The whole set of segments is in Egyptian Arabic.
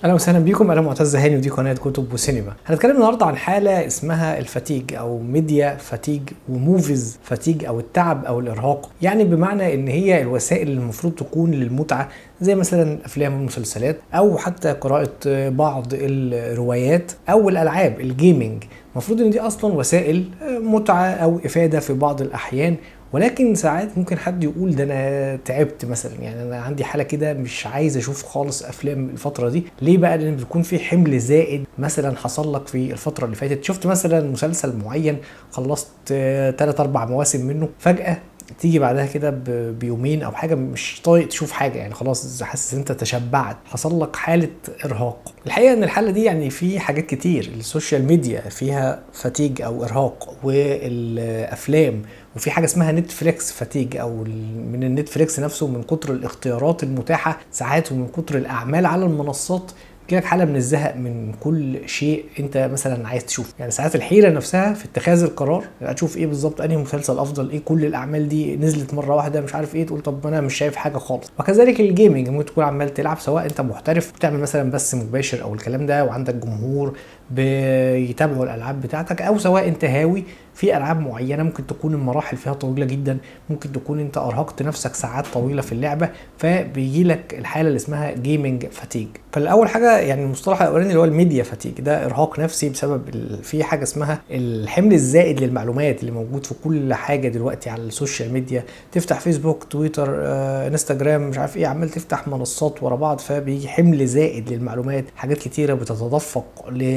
اهلا وسهلا بيكم انا معتز هاني ودي قناه كتب وسينما هنتكلم النهارده عن حاله اسمها الفتيج او ميديا فتيج وموفيز فتيج او التعب او الارهاق يعني بمعنى ان هي الوسائل اللي المفروض تكون للمتعه زي مثلا الافلام والمسلسلات او حتى قراءه بعض الروايات او الالعاب الجيمنج المفروض ان دي اصلا وسائل متعه او افاده في بعض الاحيان ولكن ساعات ممكن حد يقول ده انا تعبت مثلا يعني انا عندي حاله كده مش عايز اشوف خالص افلام الفتره دي ليه بقى لان بيكون في حمل زائد مثلا حصل لك في الفتره اللي فاتت شفت مثلا مسلسل معين خلصت 3 4 مواسم منه فجاه تيجي بعدها كده بيومين او حاجه مش طايق تشوف حاجه يعني خلاص حاسس انت تشبعت حصل لك حاله ارهاق الحقيقه ان الحاله دي يعني في حاجات كتير السوشيال ميديا فيها فتيج او ارهاق والافلام وفي حاجه اسمها نتفليكس فتيج او من النتفليكس نفسه من كتر الاختيارات المتاحه ساعات ومن كتر الاعمال على المنصات جالك حاله من الزهق من كل شيء انت مثلا عايز تشوفه يعني ساعات الحيره نفسها في اتخاذ القرار اشوف ايه بالظبط انهي مسلسل افضل ايه كل الاعمال دي نزلت مره واحده مش عارف ايه تقول طب انا مش شايف حاجه خالص وكذلك الجيمنج ممكن تكون عمال تلعب سواء انت محترف بتعمل مثلا بس مباشر او الكلام ده وعندك جمهور بيتابعوا الالعاب بتاعتك او سواء انت هاوي في العاب معينه ممكن تكون المراحل فيها طويله جدا ممكن تكون انت ارهقت نفسك ساعات طويله في اللعبه فبيجي لك الحاله اللي اسمها جيمنج فاتيج فالاول حاجه يعني المصطلح الاولاني اللي هو الميديا فاتيج ده ارهاق نفسي بسبب في حاجه اسمها الحمل الزائد للمعلومات اللي موجود في كل حاجه دلوقتي على السوشيال ميديا تفتح فيسبوك تويتر آه، انستجرام مش عارف ايه عمال تفتح منصات ورا بعض فبيجي حمل زائد للمعلومات حاجات كتيره بتتدفق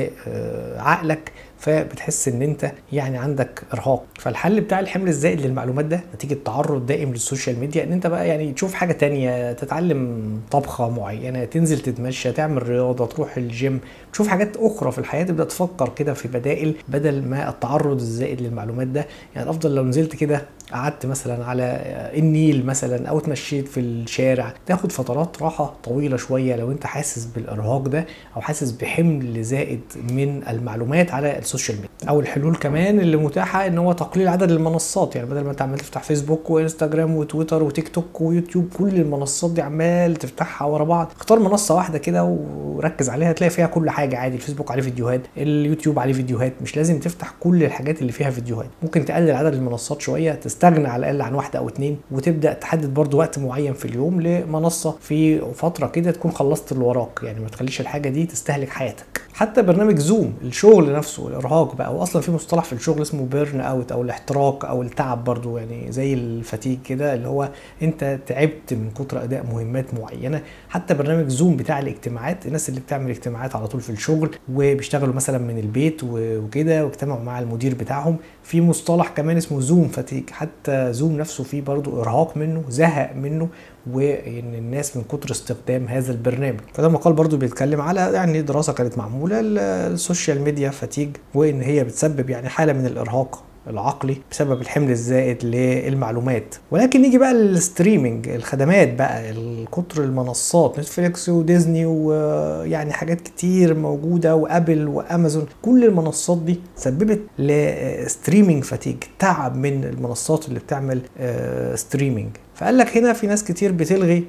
لعقلك فبتحس ان انت يعني عندك ارهاق فالحل بتاع الحمل الزائد للمعلومات ده نتيجه تعرض دائم للسوشيال ميديا ان انت بقى يعني تشوف حاجه تانية تتعلم طبخه معينه تنزل تتمشى تعمل رياضه تروح الجيم تشوف حاجات اخرى في الحياه تبدا تفكر كده في بدائل بدل ما التعرض الزائد للمعلومات ده يعني افضل لو نزلت كده قعدت مثلا على النيل مثلا او اتمشيت في الشارع تاخد فترات راحه طويله شويه لو انت حاسس بالارهاق ده او حاسس بحمل زائد من المعلومات على السوشيال ميديا او الحلول كمان اللي متاحه ان هو تقليل عدد المنصات يعني بدل ما انت عمال تفتح فيسبوك وانستجرام وتويتر وتيك توك ويوتيوب كل المنصات دي عمال تفتحها ورا بعض اختار منصه واحده كده وركز عليها تلاقي فيها كل حاجه عادي الفيسبوك عليه فيديوهات اليوتيوب عليه فيديوهات مش لازم تفتح كل الحاجات اللي فيها فيديوهات ممكن تقلل عدد المنصات شويه تستغنى على الاقل عن واحده او اتنين وتبدا تحدد برضو وقت معين في اليوم لمنصه في فتره كده تكون خلصت اللي وراك يعني ما تخليش الحاجه دي تستهلك حياتك حتى برنامج زوم الشغل نفسه الارهاق بقى واصلا في مصطلح في الشغل اسمه بيرن اوت او الاحتراق او التعب برضو يعني زي الفتيج كده اللي هو انت تعبت من كتر اداء مهمات معينه حتى برنامج زوم بتاع الاجتماعات الناس اللي بتعمل اجتماعات على طول في الشغل وبيشتغلوا مثلا من البيت وكده واجتمعوا مع المدير بتاعهم في مصطلح كمان اسمه زوم فتيج حتى زوم نفسه فيه برضو ارهاق منه زهق منه وان الناس من كتر استخدام هذا البرنامج فده مقال برضو بيتكلم على يعني دراسه كانت معموله السوشيال ميديا فتيج وان هي بتسبب يعني حاله من الارهاق العقلي بسبب الحمل الزائد للمعلومات ولكن نيجي بقى للستريمينج الخدمات بقى كتر المنصات نتفليكس وديزني ويعني حاجات كتير موجودة وابل وامازون كل المنصات دي سببت لستريمينج فتيج تعب من المنصات اللي بتعمل ستريمينج فقال لك هنا في ناس كتير بتلغي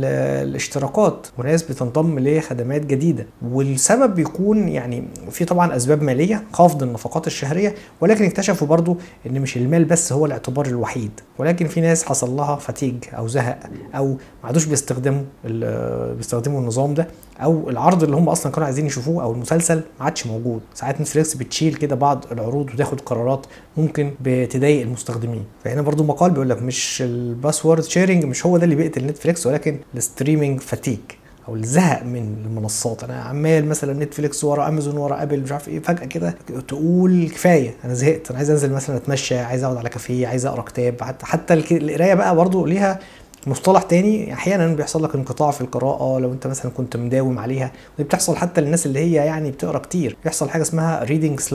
الاشتراكات وناس بتنضم لخدمات جديده والسبب بيكون يعني في طبعا اسباب ماليه خفض النفقات الشهريه ولكن اكتشفوا برضو ان مش المال بس هو الاعتبار الوحيد ولكن في ناس حصل لها فتيج او زهق او ما عادوش بيستخدموا بيستخدموا النظام ده او العرض اللي هم اصلا كانوا عايزين يشوفوه او المسلسل ما عادش موجود ساعات نتفليكس بتشيل كده بعض العروض وتاخد قرارات ممكن بتضايق المستخدمين فهنا برضو مقال بيقول لك مش الباسورد شيرنج مش هو ده اللي بيقتل نتفليكس ولكن الستريمينج فتيك او الزهق من المنصات انا عمال مثلا نتفليكس ورا امازون ورا ابل مش عارف ايه فجاه كده تقول كفايه انا زهقت انا عايز انزل مثلا اتمشى عايز اقعد على كافيه عايز اقرا كتاب حتى حتى القرايه بقى برضو ليها مصطلح تاني احيانا بيحصل لك انقطاع في القراءه لو انت مثلا كنت مداوم عليها ودي بتحصل حتى للناس اللي هي يعني بتقرا كتير بيحصل حاجه اسمها ريدنج سلامب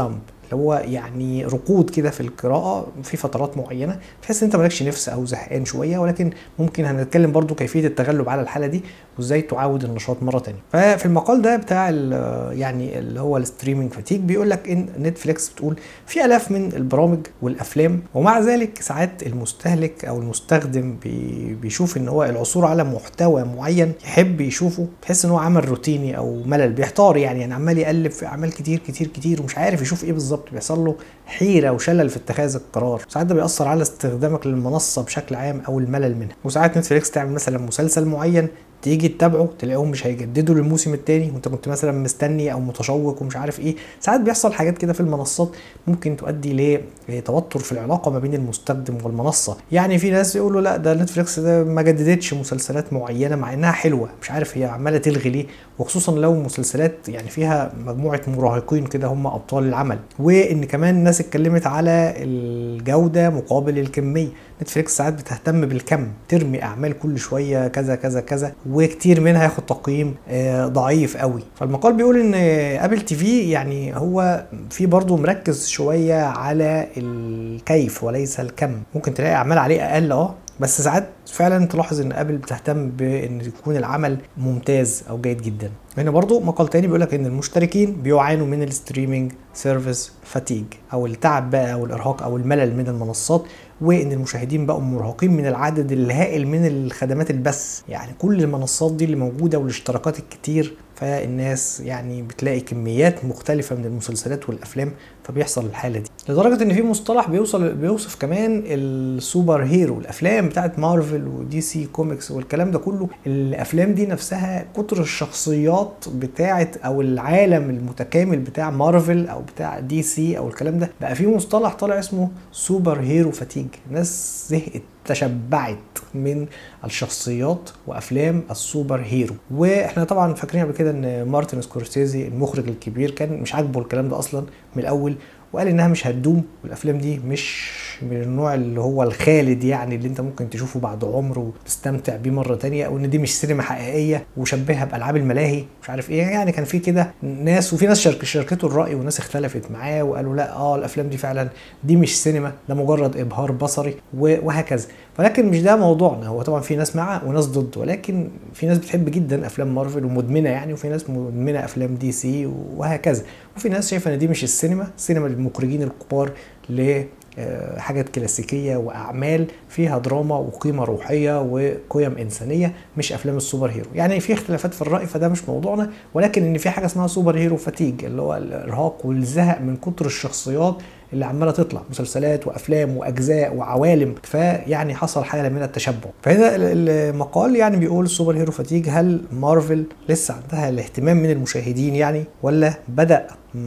اللي هو يعني ركود كده في القراءه في فترات معينه تحس ان انت مالكش نفس او زهقان شويه ولكن ممكن هنتكلم برضو كيفيه التغلب على الحاله دي وازاي تعاود النشاط مره تانية ففي المقال ده بتاع يعني اللي هو الستريمينج فاتيك بيقول لك ان نتفليكس بتقول في الاف من البرامج والافلام ومع ذلك ساعات المستهلك او المستخدم بي بيشوف ان هو العثور على محتوى معين يحب يشوفه تحس ان هو عمل روتيني او ملل بيحتار يعني يعني عمال يقلب في اعمال كتير كتير كتير ومش عارف يشوف ايه بالظبط بيحصل له حيره وشلل في اتخاذ القرار ساعات ده بيأثر على استخدامك للمنصه بشكل عام او الملل منها وساعات نتفليكس تعمل مثلا مسلسل معين تيجي تتابعه تلاقيهم مش هيجددوا للموسم الثاني وانت كنت مثلا مستني او متشوق ومش عارف ايه ساعات بيحصل حاجات كده في المنصات ممكن تؤدي لتوتر في العلاقه ما بين المستخدم والمنصه يعني في ناس يقولوا لا ده نتفليكس ده ما جددتش مسلسلات معينه مع انها حلوه مش عارف هي عماله تلغي ليه وخصوصا لو مسلسلات يعني فيها مجموعه مراهقين كده هم ابطال العمل وان كمان الناس اتكلمت على الجوده مقابل الكميه نتفليكس ساعات بتهتم بالكم ترمي اعمال كل شويه كذا كذا كذا وكتير منها ياخد تقييم ضعيف قوي فالمقال بيقول ان ابل تي في يعني هو في برضه مركز شويه على الكيف وليس الكم ممكن تلاقي اعمال عليه اقل اه بس ساعات فعلا تلاحظ ان ابل بتهتم بان يكون العمل ممتاز او جيد جدا هنا برضو مقال تاني بيقول لك ان المشتركين بيعانوا من الستريمينج سيرفيس فاتيج او التعب بقى او الارهاق او الملل من المنصات وان المشاهدين بقوا مرهقين من العدد الهائل من الخدمات البث يعني كل المنصات دي اللي موجوده والاشتراكات الكتير فالناس يعني بتلاقي كميات مختلفة من المسلسلات والأفلام فبيحصل الحالة دي لدرجة إن في مصطلح بيوصل بيوصف كمان السوبر هيرو الأفلام بتاعت مارفل ودي سي كوميكس والكلام ده كله الأفلام دي نفسها كتر الشخصيات بتاعت أو العالم المتكامل بتاع مارفل أو بتاع دي سي أو الكلام ده بقى في مصطلح طالع اسمه سوبر هيرو فاتيج الناس زهقت تشبعت من الشخصيات وافلام السوبر هيرو واحنا طبعا فاكرين قبل كده ان مارتن سكورسيزي المخرج الكبير كان مش عاجبه الكلام ده اصلا من الاول وقال انها مش هتدوم والافلام دي مش من النوع اللي هو الخالد يعني اللي انت ممكن تشوفه بعد عمر وتستمتع بيه مره تانية او ان دي مش سينما حقيقيه وشبهها بالعاب الملاهي مش عارف ايه يعني كان في كده ناس وفي ناس شارك شاركته الراي وناس اختلفت معاه وقالوا لا اه الافلام دي فعلا دي مش سينما ده مجرد ابهار بصري وهكذا ولكن مش ده موضوعنا هو طبعا في ناس معاه وناس ضد ولكن في ناس بتحب جدا افلام مارفل ومدمنه يعني وفي ناس مدمنه افلام دي سي وهكذا وفي ناس شايفه ان دي مش السينما السينما للمخرجين الكبار ل حاجات كلاسيكيه واعمال فيها دراما وقيمه روحيه وقيم انسانيه مش افلام السوبر هيرو يعني في اختلافات في الراي فده مش موضوعنا ولكن ان في حاجه اسمها سوبر هيرو فاتيج اللي هو الارهاق والزهق من كتر الشخصيات اللي عماله تطلع مسلسلات وافلام واجزاء وعوالم فيعني حصل حاله من التشبع فهنا المقال يعني بيقول السوبر هيرو فاتيج هل مارفل لسه عندها الاهتمام من المشاهدين يعني ولا بدا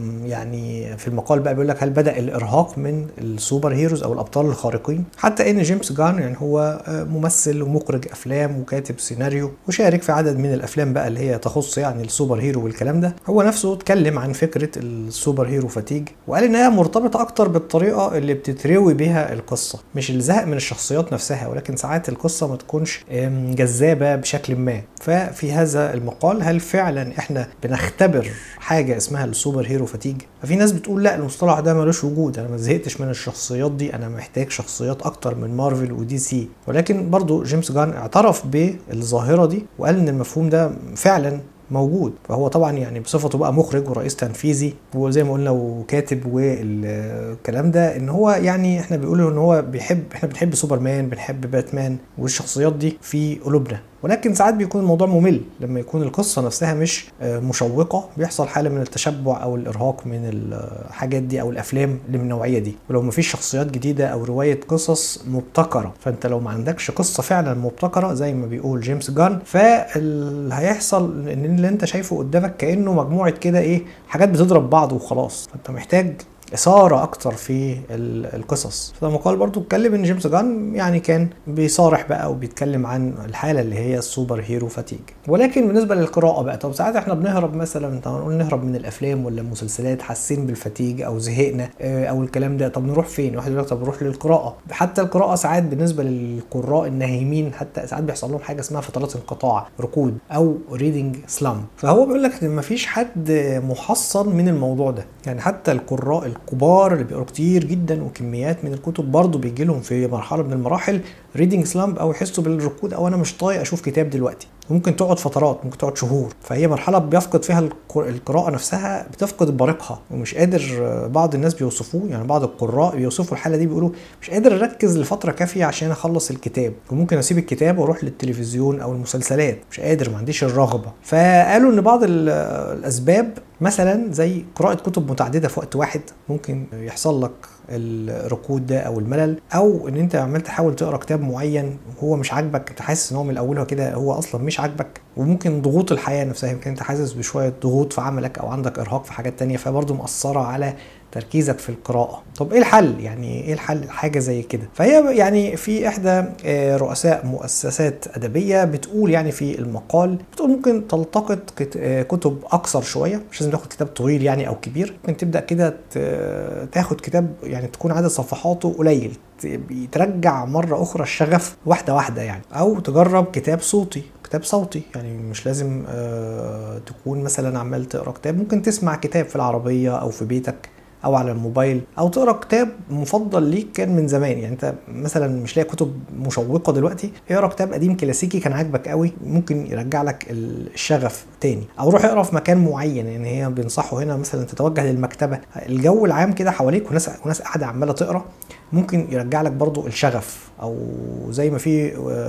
يعني في المقال بقى بيقول لك هل بدا الارهاق من السوبر هيروز او الابطال الخارقين حتى ان جيمس جان يعني هو ممثل ومخرج افلام وكاتب سيناريو وشارك في عدد من الافلام بقى اللي هي تخص يعني السوبر هيرو والكلام ده هو نفسه اتكلم عن فكره السوبر هيرو فاتيج وقال انها مرتبطه اكتر بالطريقه اللي بتتروي بها القصه مش الزهق من الشخصيات نفسها ولكن ساعات القصه ما تكونش جذابه بشكل ما ففي هذا المقال هل فعلا احنا بنختبر حاجه اسمها السوبر هيرو فاتيج ففي ناس بتقول لا المصطلح ده ملوش وجود انا ما زهقتش من الشخصيات دي انا محتاج شخصيات اكتر من مارفل ودي سي ولكن برضو جيمس جان اعترف بالظاهره دي وقال ان المفهوم ده فعلا موجود فهو طبعا يعني بصفته بقى مخرج ورئيس تنفيذي وزي ما قلنا وكاتب والكلام ده ان هو يعني احنا بيقولوا ان هو بيحب احنا بنحب سوبرمان بنحب باتمان والشخصيات دي في قلوبنا ولكن ساعات بيكون الموضوع ممل لما يكون القصه نفسها مش مشوقه بيحصل حاله من التشبع او الارهاق من الحاجات دي او الافلام اللي من النوعيه دي ولو مفيش شخصيات جديده او روايه قصص مبتكره فانت لو ما عندكش قصه فعلا مبتكره زي ما بيقول جيمس جان فاللي هيحصل ان اللي انت شايفه قدامك كانه مجموعه كده ايه حاجات بتضرب بعض وخلاص فانت محتاج اثاره اكتر في القصص فده مقال برضو اتكلم ان جيمس جان يعني كان بيصارح بقى وبيتكلم عن الحاله اللي هي السوبر هيرو فاتيج ولكن بالنسبه للقراءه بقى طب ساعات احنا بنهرب مثلا طب نقول نهرب من الافلام ولا المسلسلات حاسين بالفتيج او زهقنا او الكلام ده طب نروح فين واحد يقول لك طب نروح للقراءه حتى القراءه ساعات بالنسبه للقراء النايمين حتى ساعات بيحصل لهم حاجه اسمها فترات انقطاع ركود او ريدنج سلام فهو بيقول لك ان مفيش حد محصن من الموضوع ده يعني حتى القراء الكبار اللي بيقروا كتير جدا وكميات من الكتب برضه بيجي لهم في مرحله من المراحل ريدنج سلامب او يحسوا بالركود او انا مش طايق اشوف كتاب دلوقتي ممكن تقعد فترات ممكن تقعد شهور فهي مرحله بيفقد فيها القراءه نفسها بتفقد بريقها ومش قادر بعض الناس بيوصفوه يعني بعض القراء بيوصفوا الحاله دي بيقولوا مش قادر اركز لفتره كافيه عشان اخلص الكتاب وممكن اسيب الكتاب واروح للتلفزيون او المسلسلات مش قادر ما عنديش الرغبه فقالوا ان بعض الاسباب مثلا زي قراءه كتب متعدده في وقت واحد ممكن يحصل لك الركود ده او الملل او ان انت عمال تحاول تقرا كتاب معين وهو مش عاجبك انت حاسس ان هو من اولها كده هو اصلا مش عاجبك وممكن ضغوط الحياه نفسها يمكن انت حاسس بشويه ضغوط في عملك او عندك ارهاق في حاجات تانية فبرضه مأثره على تركيزك في القراءة طب ايه الحل يعني ايه الحل حاجة زي كده فهي يعني في احدى رؤساء مؤسسات ادبية بتقول يعني في المقال بتقول ممكن تلتقط كتب اكثر شوية مش لازم تاخد كتاب طويل يعني او كبير ممكن تبدأ كده تاخد كتاب يعني تكون عدد صفحاته قليل بيترجع مرة أخرى الشغف واحدة واحدة يعني أو تجرب كتاب صوتي كتاب صوتي يعني مش لازم آه تكون مثلا عمال تقرا كتاب ممكن تسمع كتاب في العربية أو في بيتك او على الموبايل او تقرا كتاب مفضل ليك كان من زمان يعني انت مثلا مش لاقي كتب مشوقه دلوقتي اقرا كتاب قديم كلاسيكي كان عاجبك قوي ممكن يرجع لك الشغف تاني او روح اقرا في مكان معين يعني هي بينصحوا هنا مثلا تتوجه للمكتبه الجو العام كده حواليك وناس وناس قاعده عماله تقرا ممكن يرجع لك برضو الشغف او زي ما في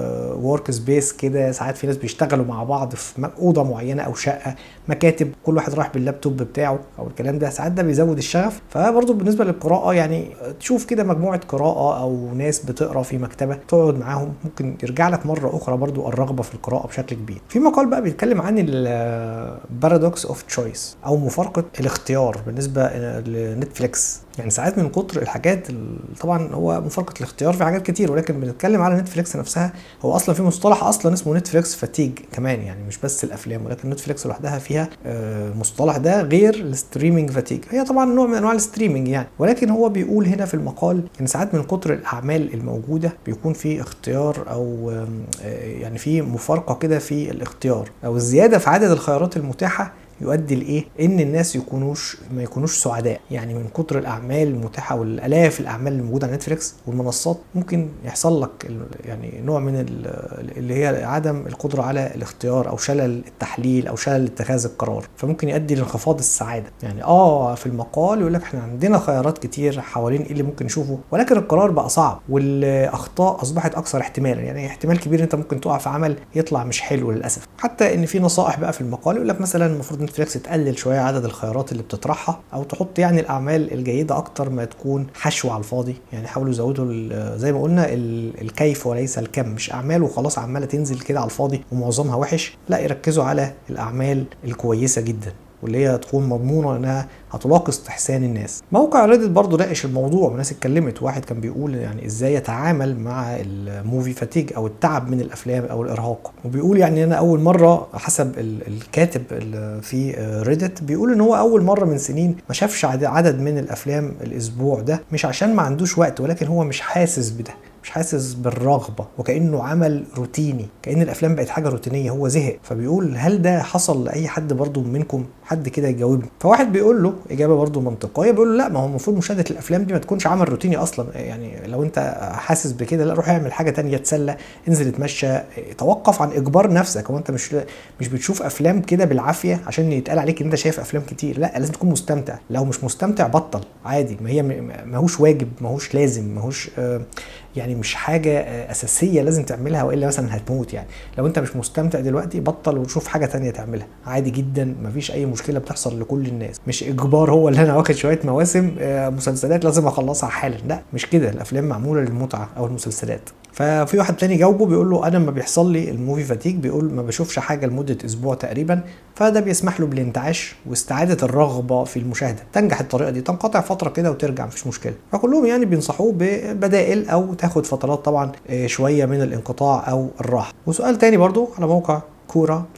ورك سبيس كده ساعات في ناس بيشتغلوا مع بعض في اوضه معينه او شقه مكاتب كل واحد رايح باللابتوب بتاعه او الكلام ده ساعات ده بيزود الشغف فبرضو بالنسبه للقراءه يعني تشوف كده مجموعه قراءه او ناس بتقرا في مكتبه تقعد معاهم ممكن يرجع لك مره اخرى برضو الرغبه في القراءه بشكل كبير في مقال بقى بيتكلم عن البارادوكس اوف تشويس او مفارقه الاختيار بالنسبه لنتفليكس يعني ساعات من كتر الحاجات طبعا هو مفارقه الاختيار في حاجات كتير ولكن بنتكلم على نتفليكس نفسها هو اصلا في مصطلح اصلا اسمه نتفليكس فاتيج كمان يعني مش بس الافلام ولكن نتفليكس لوحدها فيها المصطلح ده غير الستريمينج فاتيج هي طبعا نوع من انواع الستريمينج يعني ولكن هو بيقول هنا في المقال ان ساعات من كتر الاعمال الموجوده بيكون في اختيار او يعني في مفارقه كده في الاختيار او الزياده في عدد الخيارات المتاحه يؤدي لايه؟ ان الناس يكونوش ما يكونوش سعداء، يعني من كتر الاعمال المتاحه والالاف الاعمال الموجوده على نتفليكس والمنصات ممكن يحصل لك يعني نوع من اللي هي عدم القدره على الاختيار او شلل التحليل او شلل اتخاذ القرار، فممكن يؤدي لانخفاض السعاده، يعني اه في المقال يقول لك احنا عندنا خيارات كتير حوالين ايه اللي ممكن نشوفه، ولكن القرار بقى صعب والاخطاء اصبحت اكثر احتمالا، يعني احتمال كبير انت ممكن تقع في عمل يطلع مش حلو للاسف، حتى ان في نصائح بقى في المقال يقول لك مثلا المفروض نتفليكس تقلل شويه عدد الخيارات اللي بتطرحها او تحط يعني الاعمال الجيده اكتر ما تكون حشو على الفاضي يعني حاولوا يزودوا زي ما قلنا الكيف وليس الكم مش اعمال وخلاص عماله تنزل كده على الفاضي ومعظمها وحش لا يركزوا على الاعمال الكويسه جدا واللي هي تكون مضمونه انها هتلاقي استحسان الناس. موقع ريدت برضه ناقش الموضوع وناس اتكلمت واحد كان بيقول يعني ازاي يتعامل مع الموفي فاتيج او التعب من الافلام او الارهاق وبيقول يعني انا اول مره حسب الكاتب في ريدت بيقول ان هو اول مره من سنين ما شافش عدد من الافلام الاسبوع ده مش عشان ما عندوش وقت ولكن هو مش حاسس بده مش حاسس بالرغبه وكانه عمل روتيني كان الافلام بقت حاجه روتينيه هو زهق فبيقول هل ده حصل لاي حد برضو منكم حد كده يجاوبني فواحد بيقول له اجابه برضو منطقيه بيقول له لا ما هو المفروض مشاهده الافلام دي ما تكونش عمل روتيني اصلا يعني لو انت حاسس بكده لا روح اعمل حاجه تانية تسلى انزل اتمشى توقف عن اجبار نفسك هو انت مش مش بتشوف افلام كده بالعافيه عشان يتقال عليك ان انت شايف افلام كتير لا لازم تكون مستمتع لو مش مستمتع بطل عادي ما هي ماهوش واجب ماهوش لازم ماهوش آه يعني مش حاجه اساسيه لازم تعملها والا مثلا هتموت يعني لو انت مش مستمتع دلوقتي بطل وشوف حاجه تانية تعملها عادي جدا مفيش اي مشكله بتحصل لكل الناس مش اجبار هو اللي انا واخد شويه مواسم مسلسلات لازم اخلصها حالا لا مش كده الافلام معموله للمتعه او المسلسلات ففي واحد تاني جاوبه بيقول له انا لما بيحصل لي الموفي فاتيك بيقول ما بشوفش حاجه لمده اسبوع تقريبا فده بيسمح له بالانتعاش واستعاده الرغبه في المشاهده تنجح الطريقه دي تنقطع فتره كده وترجع مفيش مشكله فكلهم يعني بينصحوه ببدائل او تاخد فترات طبعا شويه من الانقطاع او الراحه وسؤال تاني برضو على موقع كوره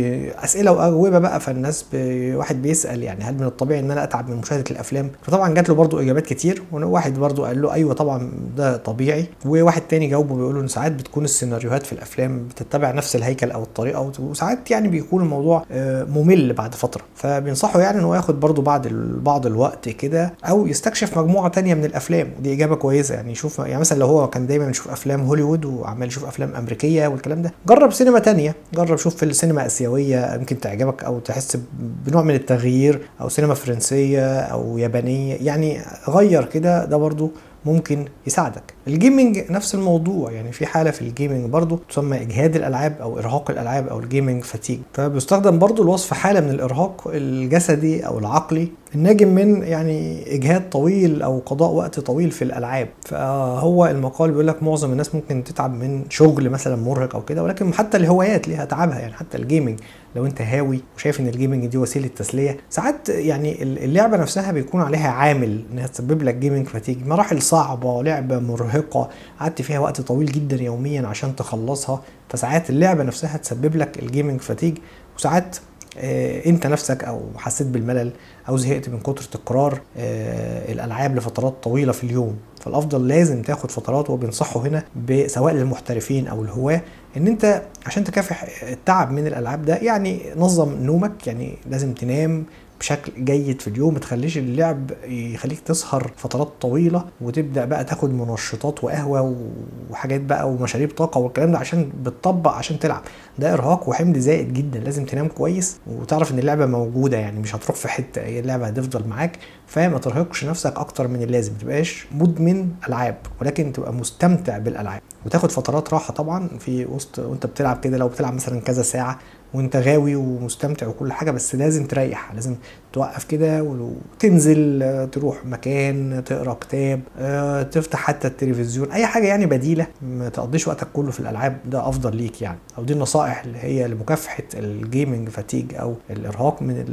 اسئله واجوبه بقى فالناس ب... واحد بيسال يعني هل من الطبيعي ان انا اتعب من مشاهده الافلام فطبعا جات له برضه اجابات كتير وواحد برضه قال له ايوه طبعا ده طبيعي وواحد تاني جاوبه بيقول له ان ساعات بتكون السيناريوهات في الافلام بتتبع نفس الهيكل او الطريقه وساعات يعني بيكون الموضوع ممل بعد فتره فبينصحه يعني ان هو ياخد برضه بعد بعض الوقت كده او يستكشف مجموعه تانية من الافلام ودي اجابه كويسه يعني يشوف يعني مثلا لو هو كان دايما يشوف افلام هوليوود وعمال يشوف افلام امريكيه والكلام ده جرب سينما تانية جرب شوف في السينما اسيويه يمكن تعجبك او تحس بنوع من التغيير او سينما فرنسيه او يابانيه يعني غير كده ده برضو ممكن يساعدك الجيمنج نفس الموضوع يعني في حاله في الجيمنج برضو تسمى اجهاد الالعاب او ارهاق الالعاب او الجيمنج فتيج فبيستخدم برضو لوصف حاله من الارهاق الجسدي او العقلي الناجم من يعني اجهاد طويل او قضاء وقت طويل في الالعاب فهو المقال بيقول لك معظم الناس ممكن تتعب من شغل مثلا مرهق او كده ولكن حتى الهوايات ليها تعبها يعني حتى الجيمنج لو انت هاوي وشايف ان الجيمنج دي وسيله تسليه ساعات يعني اللعبه نفسها بيكون عليها عامل انها تسبب لك جيمنج فتيج مراحل صعبه لعبه مرهقه قعدت فيها وقت طويل جدا يوميا عشان تخلصها فساعات اللعبه نفسها تسبب لك الجيمنج فتيج وساعات آه انت نفسك او حسيت بالملل او زهقت من كتر تكرار آه الالعاب لفترات طويله في اليوم فالافضل لازم تاخد فترات وبينصحوا هنا سواء للمحترفين او الهواه ان انت عشان تكافح التعب من الالعاب ده يعني نظم نومك يعني لازم تنام بشكل جيد في اليوم ما تخليش اللعب يخليك تسهر فترات طويله وتبدا بقى تاخد منشطات وقهوه وحاجات بقى ومشاريب طاقه والكلام ده عشان بتطبق عشان تلعب ده ارهاق وحمل زائد جدا لازم تنام كويس وتعرف ان اللعبه موجوده يعني مش هتروح في حته هي اللعبه هتفضل معاك فما ترهقش نفسك اكتر من اللازم ما تبقاش مدمن العاب ولكن تبقى مستمتع بالالعاب وتاخد فترات راحه طبعا في وسط وانت بتلعب كده لو بتلعب مثلا كذا ساعه وانت غاوي ومستمتع وكل حاجه بس لازم تريح لازم توقف كده وتنزل تروح مكان تقرا كتاب تفتح حتى التلفزيون اي حاجه يعني بديله ما تقضيش وقتك كله في الالعاب ده افضل ليك يعني او دي النصائح اللي هي لمكافحه الجيمنج فاتيج او الارهاق من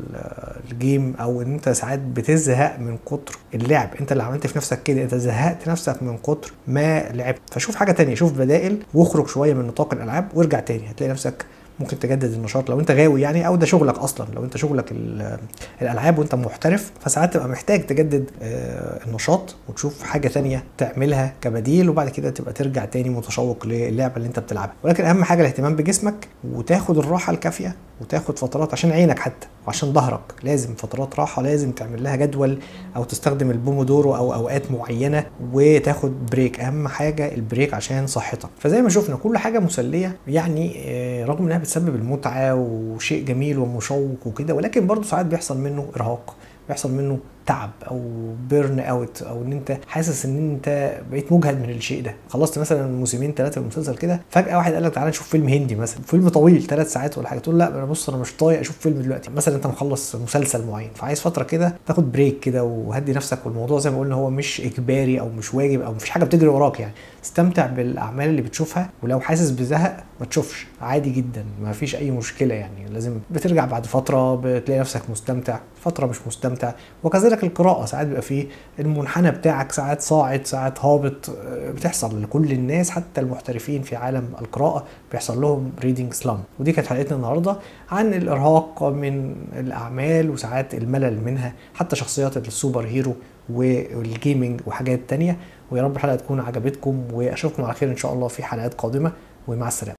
الجيم او ان انت ساعات بتزهق من كتر اللعب انت اللي عملت في نفسك كده انت زهقت نفسك من كتر ما لعبت فشوف حاجه تانية شوف بدائل واخرج شويه من نطاق الالعاب وارجع تاني هتلاقي نفسك ممكن تجدد النشاط لو انت غاوي يعني او ده شغلك اصلا لو انت شغلك الالعاب وانت محترف فساعات تبقى محتاج تجدد النشاط وتشوف حاجه تانية تعملها كبديل وبعد كده تبقى ترجع تاني متشوق للعبه اللي انت بتلعبها ولكن اهم حاجه الاهتمام بجسمك وتاخد الراحه الكافيه وتاخد فترات عشان عينك حتى وعشان ظهرك لازم فترات راحه لازم تعمل لها جدول او تستخدم البومودورو او اوقات معينه وتاخد بريك اهم حاجه البريك عشان صحتك فزي ما شفنا كل حاجه مسليه يعني رغم انها بتسبب المتعه وشيء جميل ومشوق وكده ولكن برضه ساعات بيحصل منه ارهاق بيحصل منه تعب او بيرن اوت او ان انت حاسس ان انت بقيت مجهد من الشيء ده خلصت مثلا موسمين ثلاثه من المسلسل كده فجاه واحد قال لك تعالى نشوف فيلم هندي مثلا فيلم طويل ثلاث ساعات ولا حاجه تقول لا انا بص انا مش طايق اشوف فيلم دلوقتي مثلا انت مخلص مسلسل معين فعايز فتره كده تاخد بريك كده وهدي نفسك والموضوع زي ما قلنا هو مش اجباري او مش واجب او مفيش حاجه بتجري وراك يعني استمتع بالاعمال اللي بتشوفها ولو حاسس بزهق ما تشوفش عادي جدا ما فيش اي مشكله يعني لازم بترجع بعد فتره بتلاقي نفسك مستمتع فتره مش مستمتع وكذلك القراءه ساعات بيبقى فيه المنحنى بتاعك ساعات صاعد ساعات هابط بتحصل لكل الناس حتى المحترفين في عالم القراءه بيحصل لهم ريدنج سلام ودي كانت حلقتنا النهارده عن الارهاق من الاعمال وساعات الملل منها حتى شخصيات السوبر هيرو والجيمنج وحاجات تانية ويا رب الحلقه تكون عجبتكم واشوفكم على خير ان شاء الله في حلقات قادمه ومع السلامه